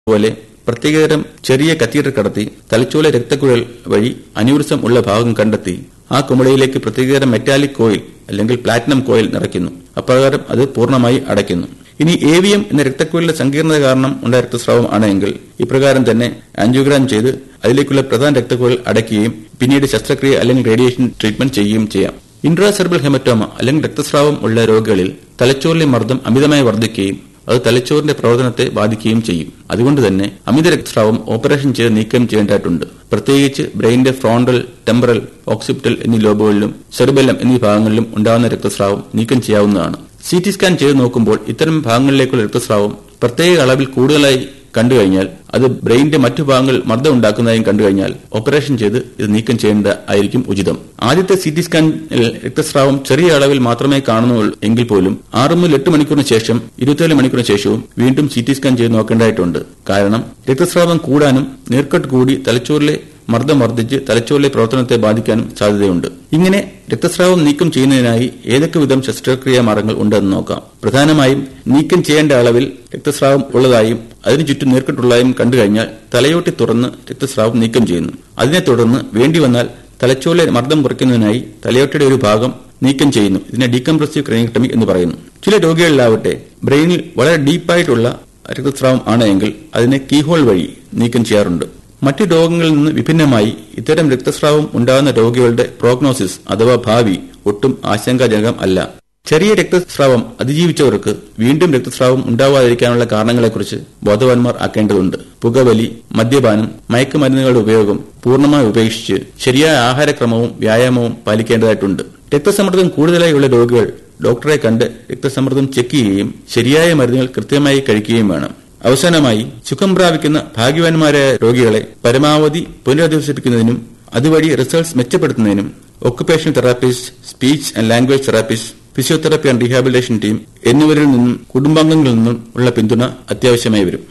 പോലെ പ്രത്യേകതരം ചെറിയ കത്തീഡർ കടത്തി തലച്ചോല രക്തക്കുഴൽ വഴി അന്യൂറിസം ഉള്ള ഭാഗം കണ്ടെത്തി ആ കുമിളയിലേക്ക് പ്രത്യേകതരം മെറ്റാലിക് കോയിൽ അല്ലെങ്കിൽ പ്ലാറ്റിനം കോയിൽ നിറയ്ക്കുന്നു അപ്രകാരം അത് പൂർണ്ണമായി അടയ്ക്കുന്നു ഇനി ഏവിയം എന്ന രക്തക്കുഴലിന്റെ സങ്കീർണത കാരണം ഉണ്ടായ രക്തസ്രാവം ആണെങ്കിൽ ഇപ്രകാരം തന്നെ ആൻജിയോഗ്രാം ചെയ്ത് അതിലേക്കുള്ള പ്രധാന രക്തക്കുഴൽ അടയ്ക്കുകയും പിന്നീട് ശസ്ത്രക്രിയ അല്ലെങ്കിൽ റേഡിയേഷൻ ട്രീറ്റ്മെന്റ് ചെയ്യുകയും ചെയ്യാം ഇൻട്രാസെർബൽ ഹെമറ്റോമ അല്ലെങ്കിൽ രക്തസ്രാവം ഉള്ള രോഗികളിൽ തലച്ചോറിലെ മർദ്ദം അമിതമായി വർദ്ധിക്കുകയും അത് തലച്ചോറിന്റെ പ്രവർത്തനത്തെ ബാധിക്കുകയും ചെയ്യും അതുകൊണ്ട് തന്നെ അമിത രക്തസ്രാവം ഓപ്പറേഷൻ ചെയ്ത് നീക്കം ചെയ്യേണ്ടതായിട്ടുണ്ട് പ്രത്യേകിച്ച് ബ്രെയിനിന്റെ ഫ്രോണ്ടൽ ടെമ്പറൽ ഓക്സിപ്റ്റൽ എന്നീ ലോബുകളിലും സെറിബെല്ലം എന്നീ ഭാഗങ്ങളിലും ഉണ്ടാകുന്ന രക്തസ്രാവം നീക്കം ചെയ്യാവുന്നതാണ് സി ടി സ്കാൻ ചെയ്ത് നോക്കുമ്പോൾ ഇത്തരം ഭാഗങ്ങളിലേക്കുള്ള രക്തസ്രാവം പ്രത്യേക അളവിൽ കൂടുതലായി കണ്ടുകഴിഞ്ഞാൽ അത് ബ്രെയിനിന്റെ മറ്റു ഭാഗങ്ങൾ മർദ്ദം ഉണ്ടാക്കുന്നതായും കണ്ടുകഴിഞ്ഞാൽ ഓപ്പറേഷൻ ചെയ്ത് ഇത് നീക്കം ചെയ്യേണ്ടത് ആയിരിക്കും ഉചിതം ആദ്യത്തെ സി ടി സ്കാനിൽ രക്തസ്രാവം ചെറിയ അളവിൽ മാത്രമേ കാണുന്നുള്ളൂ എങ്കിൽ പോലും ആറ് മുതൽ എട്ട് മണിക്കൂറിന് ശേഷം ഇരുപത്തിയേഴ് മണിക്കൂറിന് ശേഷവും വീണ്ടും സി ടി സ്കാൻ ചെയ്ത് നോക്കേണ്ടതായിട്ടുണ്ട് കാരണം രക്തസ്രാവം കൂടാനും നീർക്കെട്ട് കൂടി തലച്ചോറിലെ മർദ്ദം വർദ്ധിച്ച് തലച്ചോറിലെ പ്രവർത്തനത്തെ ബാധിക്കാനും സാധ്യതയുണ്ട് ഇങ്ങനെ രക്തസ്രാവം നീക്കം ചെയ്യുന്നതിനായി ഏതൊക്കെ വിധം ശസ്ത്രക്രിയാ മാർഗങ്ങൾ ഉണ്ടെന്ന് നോക്കാം പ്രധാനമായും നീക്കം ചെയ്യേണ്ട അളവിൽ രക്തസ്രാവം ഉള്ളതായും അതിനു ചുറ്റും നീർക്കെട്ടുള്ളതായും കണ്ടുകഴിഞ്ഞാൽ തലയോട്ടി തുറന്ന് രക്തസ്രാവം നീക്കം ചെയ്യുന്നു അതിനെ തുടർന്ന് വേണ്ടി വന്നാൽ തലച്ചോറിലെ മർദ്ദം കുറയ്ക്കുന്നതിനായി തലയോട്ടിയുടെ ഒരു ഭാഗം നീക്കം ചെയ്യുന്നു ഇതിനെ ഡീകംപ്രസീവ് ക്രനിക്ടമി എന്ന് പറയുന്നു ചില രോഗികളിലാവട്ടെ ബ്രെയിനിൽ വളരെ ഡീപ്പായിട്ടുള്ള രക്തസ്രാവം ആണ് എങ്കിൽ അതിനെ കീഹോൾ വഴി നീക്കം ചെയ്യാറുണ്ട് മറ്റു രോഗങ്ങളിൽ നിന്ന് വിഭിന്നമായി ഇത്തരം രക്തസ്രാവം ഉണ്ടാകുന്ന രോഗികളുടെ പ്രോഗ്നോസിസ് അഥവാ ഭാവി ഒട്ടും ആശങ്കാജനകം അല്ല ചെറിയ രക്തസ്രാവം അതിജീവിച്ചവർക്ക് വീണ്ടും രക്തസ്രാവം ഉണ്ടാവാതിരിക്കാനുള്ള കാരണങ്ങളെക്കുറിച്ച് ബോധവാന്മാർ ആക്കേണ്ടതുണ്ട് പുകവലി മദ്യപാനം മയക്കുമരുന്നുകളുടെ ഉപയോഗം പൂർണ്ണമായി ഉപേക്ഷിച്ച് ശരിയായ ആഹാരക്രമവും വ്യായാമവും പാലിക്കേണ്ടതായിട്ടുണ്ട് രക്തസമ്മർദ്ദം കൂടുതലായുള്ള രോഗികൾ ഡോക്ടറെ കണ്ട് രക്തസമ്മർദ്ദം ചെക്ക് ചെയ്യുകയും ശരിയായ മരുന്നുകൾ കൃത്യമായി കഴിക്കുകയും വേണം അവസാനമായി സുഖം പ്രാപിക്കുന്ന ഭാഗ്യവാന്മാരായ രോഗികളെ പരമാവധി പുനരധിവസിപ്പിക്കുന്നതിനും അതുവഴി റിസൾട്ട്സ് മെച്ചപ്പെടുത്തുന്നതിനും occupational therapist speech and language therapist physiotherapy and rehabilitation team എന്നിവരിൽ നിന്നും കുടുംബാംഗങ്ങളിൽ നിന്നും ഉള്ള പിന്തുണ അത്യാവശ്യമായി വരും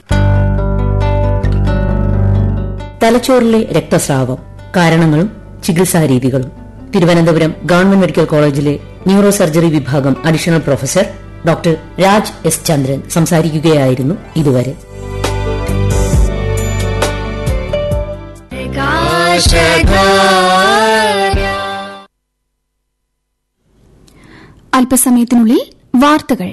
തലച്ചോറിലെ രക്തസ്രാവം കാരണങ്ങളും ചികിത്സാരീതികളും തിരുവനന്തപുരം ഗവൺമെന്റ് മെഡിക്കൽ കോളേജിലെ ന്യൂറോ സർജറി വിഭാഗം additional professor doctor Raj S Chandran സംസാരിക്കുകയായിരുന്നു ഇതുവരെ അല്പസമയത്തിനുള്ളിൽ വാർത്തകൾ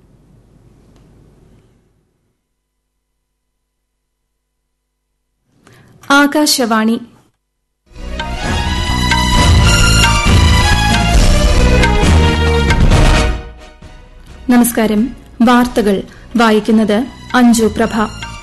ആകാശവാണി നമസ്കാരം വാർത്തകൾ വായിക്കുന്നത് അഞ്ജു പ്രഭ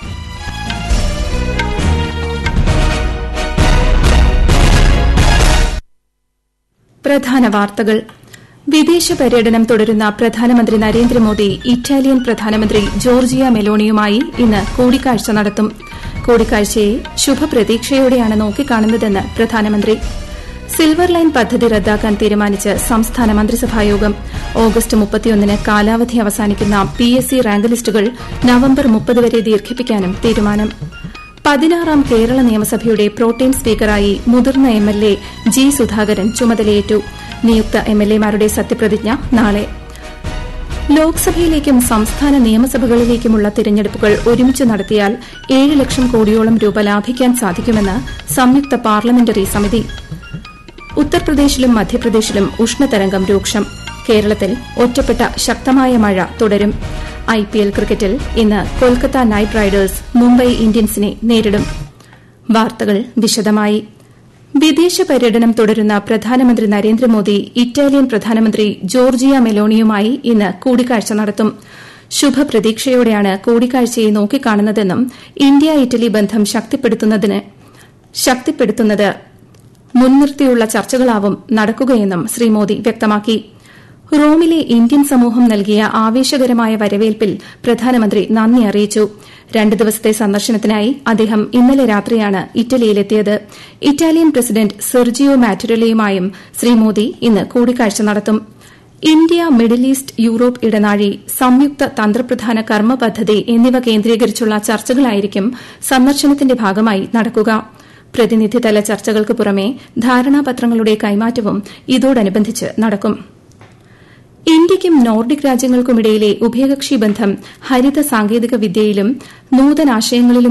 പ്രധാന വാർത്തകൾ വിദേശ പര്യടനം തുടരുന്ന പ്രധാനമന്ത്രി നരേന്ദ്രമോദി ഇറ്റാലിയൻ പ്രധാനമന്ത്രി ജോർജിയ മെലോണിയുമായി ഇന്ന് കൂടിക്കാഴ്ച നടത്തും കൂടിക്കാഴ്ചയെ ശുഭപ്രതീക്ഷയോടെയാണ് നോക്കിക്കാണുന്നതെന്ന് പ്രധാനമന്ത്രി സിൽവർ ലൈൻ പദ്ധതി റദ്ദാക്കാൻ തീരുമാനിച്ച് സംസ്ഥാന മന്ത്രിസഭായോഗം ഓഗസ്റ്റ് മുപ്പത്തിയൊന്നിന് കാലാവധി അവസാനിക്കുന്ന പി എസ് സി റാങ്ക് ലിസ്റ്റുകൾ നവംബർ മുപ്പത് വരെ ദീർഘിപ്പിക്കാനും തീരുമാനം പതിനാറാം കേരള നിയമസഭയുടെ പ്രോട്ടേം സ്പീക്കറായി മുതിർന്ന M L A G Sudhakaran ചുമതലയേറ്റു നിയുക്ത എം എൽ എമാരുടെ സത്യപ്രതിജ്ഞ നാളെ ലോക്സഭയിലേക്കും സംസ്ഥാന നിയമസഭകളിലേക്കുമുള്ള തിരഞ്ഞെടുപ്പുകൾ ഒരുമിച്ച് നടത്തിയാൽ ഏഴ് ലക്ഷം കോടിയോളം രൂപ ലാഭിക്കാൻ സാധിക്കുമെന്ന് സംയുക്ത പാർലമെന്ററി സമിതി ഉത്തർപ്രദേശിലും മധ്യപ്രദേശിലും ഉഷ്ണതരംഗം രൂക്ഷം കേരളത്തിൽ ഒറ്റപ്പെട്ട ശക്തമായ മഴ തുടരും ഐപിഎൽ ക്രിക്കറ്റിൽ ഇന്ന് കൊൽക്കത്ത നൈറ്റ് റൈഡേഴ്സ് മുംബൈ ഇന്ത്യൻസിനെ നേരിടും വാർത്തകൾ വിശദമായി വിദേശ പര്യടനം തുടരുന്ന പ്രധാനമന്ത്രി നരേന്ദ്രമോദി ഇറ്റാലിയൻ പ്രധാനമന്ത്രി ജോർജിയ മെലോണിയുമായി ഇന്ന് കൂടിക്കാഴ്ച നടത്തും ശുഭപ്രതീക്ഷയോടെയാണ് കൂടിക്കാഴ്ചയെ നോക്കിക്കാണുന്നതെന്നും ഇന്ത്യ ഇറ്റലി ബന്ധം ശക്തിപ്പെടുത്തുന്നത് മുൻനിർത്തിയുള്ള ചർച്ചകളാവും നടക്കുകയെന്നും ശ്രീ മോദി വ്യക്തമാക്കി റോമിലെ ഇന്ത്യൻ സമൂഹം നൽകിയ ആവേശകരമായ വരവേൽപ്പിൽ പ്രധാനമന്ത്രി നന്ദി അറിയിച്ചു രണ്ട് ദിവസത്തെ സന്ദർശനത്തിനായി അദ്ദേഹം ഇന്നലെ രാത്രിയാണ് ഇറ്റലിയിലെത്തിയത് ഇറ്റാലിയൻ പ്രസിഡന്റ് സെർജിയോ മാറ്റുരലയുമായും ശ്രീ മോദി ഇന്ന് കൂടിക്കാഴ്ച നടത്തും ഇന്ത്യ മിഡിൽ ഈസ്റ്റ് യൂറോപ്പ് ഇടനാഴി സംയുക്ത തന്ത്രപ്രധാന കർമ്മ പദ്ധതി എന്നിവ കേന്ദ്രീകരിച്ചുള്ള ചർച്ചകളായിരിക്കും സന്ദർശനത്തിന്റെ ഭാഗമായി നടക്കുക പ്രതിനിധിതല ചർച്ചകൾക്ക് പുറമെ ധാരണാപത്രങ്ങളുടെ കൈമാറ്റവും ഇതോടനുബന്ധിച്ച് നടക്കും ഇന്ത്യയ്ക്കും നോർഡിക് രാജ്യങ്ങൾക്കുമിടയിലെ ഉഭയകക്ഷി ബന്ധം ഹരിത സാങ്കേതിക വിദ്യയിലും നൂതനാശയങ്ങളിലും